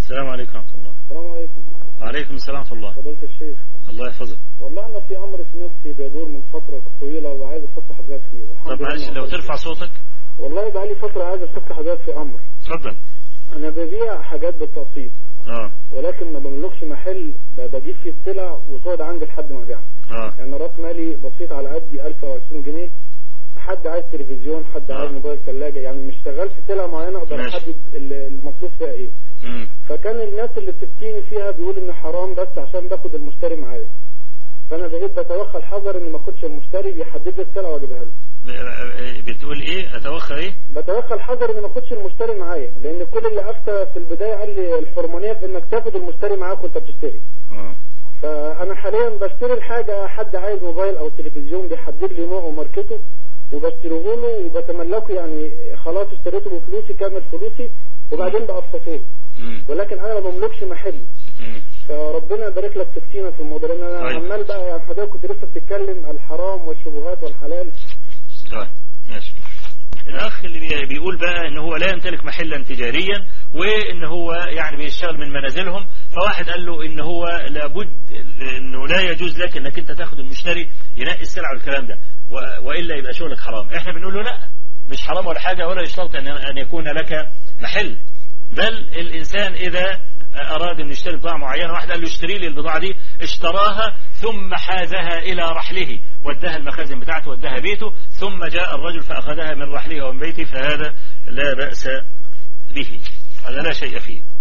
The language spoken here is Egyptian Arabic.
السلام عليكم ورحمة الله السلام عليكم وعليكم السلام ورحمة الله فضيلة الشيخ الله يحفظك والله أنا في أمر في نفسي بيدور من فترة طويلة وعايز أفتح حاجات فيه والحمد طب لله معلش ما لو وصلت. ترفع صوتك والله بقى لي فترة عايز أفتح حاجات في أمر اتفضل أنا ببيع حاجات بالتقسيط اه ولكن ما بملكش محل ب- بجيب فيه السلع وتقعد عندي لحد ما أبيعها اه يعني راس مالي بسيط على قدي 1000 او 20 جنيه حد عايز تلفزيون حد آه. عايز موبايل ثلاجه يعني مش شغال في سلعه معينه اقدر ماشي. احدد ال- المطلوب فيها ايه امم فكان الناس اللي بتفتيني فيها بيقول ان حرام بس عشان باخد المشتري معايا فانا بقيت بتوخى الحذر ان ما اخدش المشتري بيحدد لي السلعه واجيبها له بتقول ايه اتوخى ايه بتوخى الحذر ان ما اخدش المشتري معايا لان كل اللي افتى في البدايه قال لي الحرمانيه في انك تاخد المشتري معاك وانت بتشتري اه فانا حاليا بشتري الحاجه حد عايز موبايل او تلفزيون بيحدد لي نوعه وماركته وبشتريه له وبتملكه يعني خلاص اشتريته بفلوسي كامل فلوسي وبعدين بقسطه له امم ولكن انا ما بملكش محل امم فربنا يبارك لك تفتينا في الموضوع لان انا طيب. عمال بقى يعني حضرتك كنت لسه بتتكلم الحرام والشبهات والحلال طيب ماشي الاخ اللي بي- بيقول بقى ان هو لا يمتلك محلا تجاريا وان هو يعني بيشتغل من منازلهم فواحد قال له ان هو لابد انه لا يجوز لك انك انت تاخد المشتري ينقي السلع والكلام ده و- والا يبقى شغلك حرام احنا بنقول له لا مش حرام ولا حاجه ولا يشترط ان ان يكون لك محل بل الانسان اذا اراد ان يشتري بضاعه معينه واحد قال له اشتري لي البضاعه دي اشتراها ثم حازها الى رحله وداها المخازن بتاعته وداها بيته ثم جاء الرجل فاخذها من رحله ومن بيته فهذا لا باس به هذا لا شيء فيه